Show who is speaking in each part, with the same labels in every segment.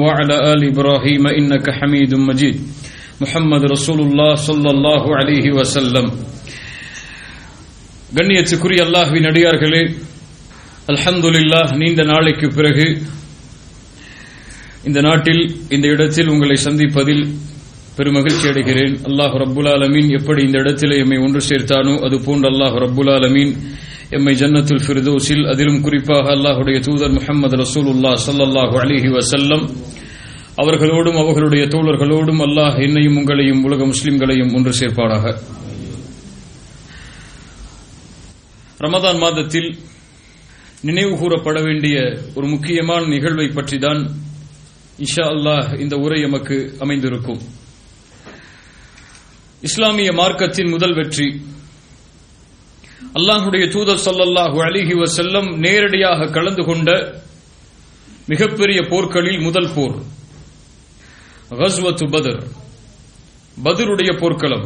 Speaker 1: وعلى آل إبراهيم إنك حميد مجيد محمد رسول الله صلى الله عليه وسلم கண்ணியத்துக்குரிய அல்லாஹ்வின் அடியார்களே அல்ஹம்துலில்லாஹ் நீண்ட நாளைக்கு பிறகு இந்த நாட்டில் இந்த இடத்தில் உங்களை சந்திப்பதில் பெருமகிழ்ச்சி அடைகிறேன் அல்லாஹ் ரப்புல் ஆலமீன் எப்படி இந்த இடத்திலே எம்மை ஒன்று சேர்த்தானோ அது போன்று அல்லாஹ் ரப்புல் ஆலமீன் எம்மை ஜன்னத்துல் ஃபிர்தோஸில் அதிலும் குறிப்பாக அல்லாஹுடைய தூதர் முஹம்மது ரசூலுல்லாஹ் ஸல்லல்லாஹு அலைஹி வஸல்லம் அவர்களோடும் அவர்களுடைய தோழர்களோடும் அல்லாஹ் என்னையும் உங்களையும் உலக முஸ்லிம்களையும் ஒன்று சேர்ப்பாடாக ரமதான் மாதத்தில் நினைவு கூறப்பட வேண்டிய ஒரு முக்கியமான நிகழ்வை பற்றி தான் இஷா அல்லாஹ் இந்த உரை எமக்கு அமைந்திருக்கும் இஸ்லாமிய மார்க்கத்தின் முதல் வெற்றி அல்லாஹுடைய தூதர் சொல்லல்லாஹு அலிஹி வசல்லம் நேரடியாக கலந்து கொண்ட மிகப்பெரிய போர்க்களில் முதல் போர் கஸ்வத்து பதர் பதருடைய போர்க்களம்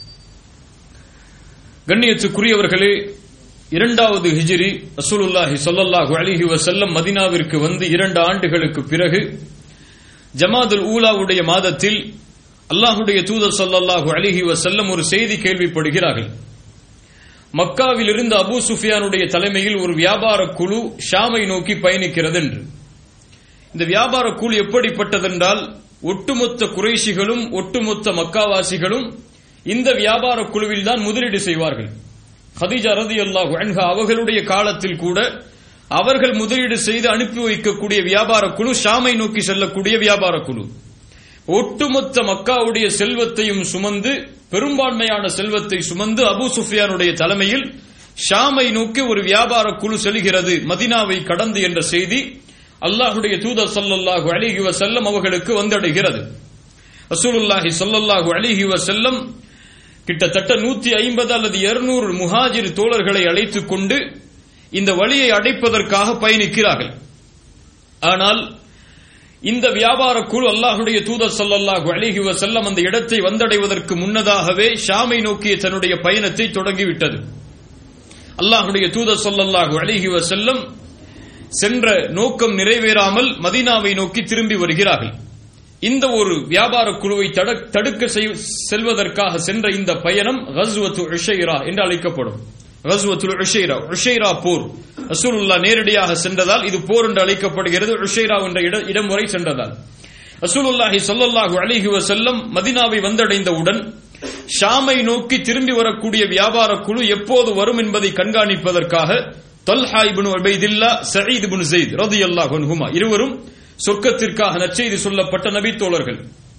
Speaker 1: கண்ணியத்துக்குரியவர்களே இரண்டாவது ஹிஜிரி ரசூலுல்லாஹி சொல்லல்லாஹு அலிஹி வசல்லம் மதினாவிற்கு வந்து இரண்டு ஆண்டுகளுக்கு பிறகு ஜமாதுல் ஊலாவுடைய மாதத்தில் அல்லாஹுடைய தூதர் சொல்லல்லாஹு அலிஹி வசல்லம் ஒரு செய்தி கேள்விப்படுகிறார்கள் மக்காவில் இருந்து அபு சுஃபியானுடைய தலைமையில் ஒரு வியாபார குழு ஷாமை நோக்கி பயணிக்கிறது என்று இந்த வியாபார குழு எப்படிப்பட்டதென்றால் ஒட்டுமொத்த குறைஷிகளும் ஒட்டுமொத்த மக்காவாசிகளும் இந்த வியாபார குழுவில் தான் முதலீடு செய்வார்கள் ஹதீஜா ரதி அல்லாஹு அன்ஹா அவர்களுடைய காலத்தில் கூட அவர்கள் முதலீடு செய்து அனுப்பி வைக்கக்கூடிய வியாபார குழு ஷாமை நோக்கி செல்லக்கூடிய வியாபார குழு ஒட்டுமொத்த மக்காவுடைய செல்வத்தையும் சுமந்து பெரும்பான்மையான செல்வத்தை சுமந்து அபு சுஃபியானுடைய தலைமையில் ஷாமை நோக்கி ஒரு வியாபார குழு செல்கிறது மதினாவை கடந்து என்ற செய்தி அல்லாஹுடைய தூதர் சல்லல்லாஹு அலிஹி வசல்லம் அவர்களுக்கு வந்தடைகிறது ரசூலுல்லாஹி சல்லல்லாஹு அலிஹி வசல்லம் கிட்டத்தட்ட நூத்தி ஐம்பது அல்லது இருநூறு முஹாஜிர் தோழர்களை அழைத்துக் கொண்டு இந்த வழியை அடைப்பதற்காக பயணிக்கிறார்கள் ஆனால் இந்த வியாபார குழு அல்லாஹுடைய தூதர் சல்லல்லாஹு அலிஹி வசல்லம் அந்த இடத்தை வந்தடைவதற்கு முன்னதாகவே ஷாமை நோக்கிய தன்னுடைய பயணத்தை தொடங்கிவிட்டது அல்லாஹுடைய தூதர் சொல்லல்லாஹு அலிஹி வசல்லம் சென்ற நோக்கம் நிறைவேறாமல் மதீனாவை நோக்கி திரும்பி வருகிறார்கள் இந்த ஒரு வியாபார குழுவை தடுக்க செல்வதற்காக சென்ற இந்த பயணம் கஸ்வத்து உஷைரா என்று அழைக்கப்படும் கஸ்வத்துல் உஷைரா உஷைரா போர் ரசூலுல்லா நேரடியாக சென்றதால் இது போர் என்று அழைக்கப்படுகிறது உஷைரா என்ற இடம் வரை சென்றதால் ரசூலுல்லாஹி சொல்லல்லாஹு அலிஹி வசல்லம் மதினாவை வந்தடைந்தவுடன் ஷாமை நோக்கி திரும்பி வரக்கூடிய வியாபார குழு எப்போது வரும் என்பதை கண்காணிப்பதற்காக Talha ibn Ubaidullah Saeed ibn Zayd ரதி அல்லாஹ் ஹுமா இருவரும் சொர்க்கத்திற்காக நற்செய்தி சொல்லப்பட்ட நபி தோழர்கள்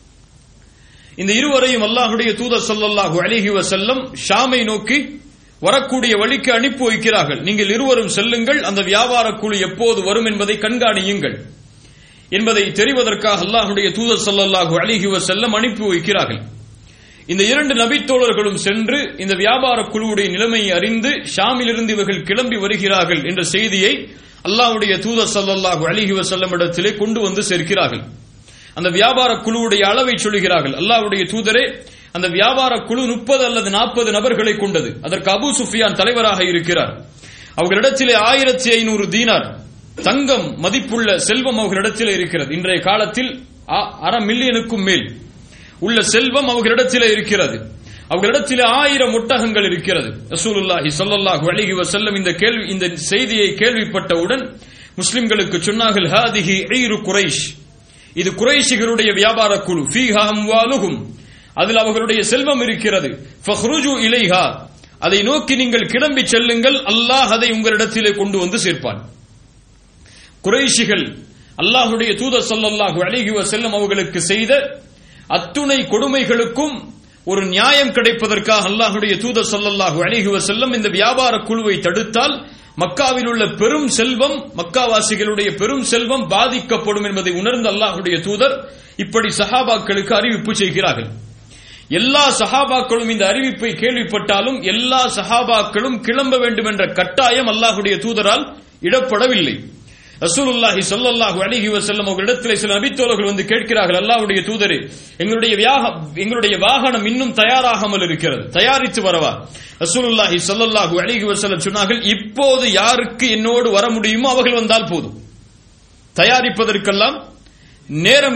Speaker 1: இந்த இருவரையும் அல்லாஹுடைய தூதர் சொல்லல்லாஹு அலிஹி வசல்லம் ஷாமை நோக்கி வரக்கூடிய வழிக்கு அனுப்பி வைக்கிறார்கள் நீங்கள் இருவரும் செல்லுங்கள் அந்த வியாபார குழு எப்போது வரும் என்பதை கண்காணியுங்கள் என்பதை தெரிவதற்காக அல்லாஹுடைய தூதர் சல்லல்லாஹு அலிஹி வசல்லம் அனுப்பி வைக்கிறார்கள் இந்த இரண்டு நபித்தோழர்களும் சென்று இந்த வியாபார குழுவுடைய நிலைமையை அறிந்து ஷாமிலிருந்து இவர்கள் கிளம்பி வருகிறார்கள் என்ற செய்தியை அல்லாஹுடைய தூதர் சல்லல்லாஹு அலிஹி வசல்லம் இடத்திலே கொண்டு வந்து சேர்க்கிறார்கள் அந்த வியாபார குழுவுடைய அளவை சொல்கிறார்கள் அல்லாஹுடைய தூதரே அந்த வியாபார குழு முப்பது அல்லது நாற்பது நபர்களை கொண்டது அதற்கு அபு சுஃபியான் தலைவராக இருக்கிறார் அவர்களிடத்திலே ஆயிரத்தி ஐநூறு தீனார் தங்கம் மதிப்புள்ள செல்வம் அவர்களிடத்திலே இருக்கிறது இன்றைய காலத்தில் அரை மில்லியனுக்கும் மேல் உள்ள செல்வம் அவர்களிடத்திலே இருக்கிறது அவர்களிடத்திலே ஆயிரம் ஒட்டகங்கள் இருக்கிறது ரசூலுல்லாஹி ஸல்லல்லாஹு அலைஹி வஸல்லம் இந்த கேள்வி இந்த செய்தியை கேள்விப்பட்டவுடன் முஸ்லிம்களுக்கு சொன்னார்கள் ஹாதிஹி ஈரு குரைஷ் இது குறைஷிகளுடைய வியாபார குழு ஃபீஹா அம்வாலுஹும் அதில் அவர்களுடைய செல்வம் இருக்கிறது ஃபஹ்ருஜு இலைஹா அதை நோக்கி நீங்கள் கிளம்பி செல்லுங்கள் அல்லாஹ் அதை உங்களிடத்திலே கொண்டு வந்து சேர்ப்பான் குறைஷிகள் அல்லாஹுடைய தூதர் சொல்லல்லாஹு அழகி செல்லும் அவர்களுக்கு செய்த அத்துணை கொடுமைகளுக்கும் ஒரு நியாயம் கிடைப்பதற்காக அல்லாஹுடைய தூதர் சொல்லல்லாஹு அழகி செல்லும் இந்த வியாபார குழுவை தடுத்தால் மக்காவில் உள்ள பெரும் செல்வம் மக்காவாசிகளுடைய பெரும் செல்வம் பாதிக்கப்படும் என்பதை உணர்ந்த அல்லாஹுடைய தூதர் இப்படி சஹாபாக்களுக்கு அறிவிப்பு செய்கிறார்கள் எல்லா சஹாபாக்களும் இந்த அறிவிப்பை கேள்விப்பட்டாலும் எல்லா சஹாபாக்களும் கிளம்ப வேண்டும் என்ற கட்டாயம் அல்லாஹுடைய தூதரால் இடப்படவில்லை ரசூலுல்லாஹி ஸல்லல்லாஹு அலைஹி வஸல்லம் அவர்களிடத்தில் சில நபித்தோழர்கள் வந்து கேட்கிறார்கள் அல்லாஹ்வுடைய தூதரே எங்களுடைய வியாக எங்களுடைய வாகனம் இன்னும் தயாராகாமல் இருக்கிறது தயாரித்து வரவா ரசூலுல்லாஹி ஸல்லல்லாஹு அலைஹி வஸல்லம் சொன்னார்கள் இப்போது யாருக்கு என்னோடு வர முடியுமோ அவர்கள் வந்தால் போதும் தயாரிப்பதற்கெல்லாம் நேரம்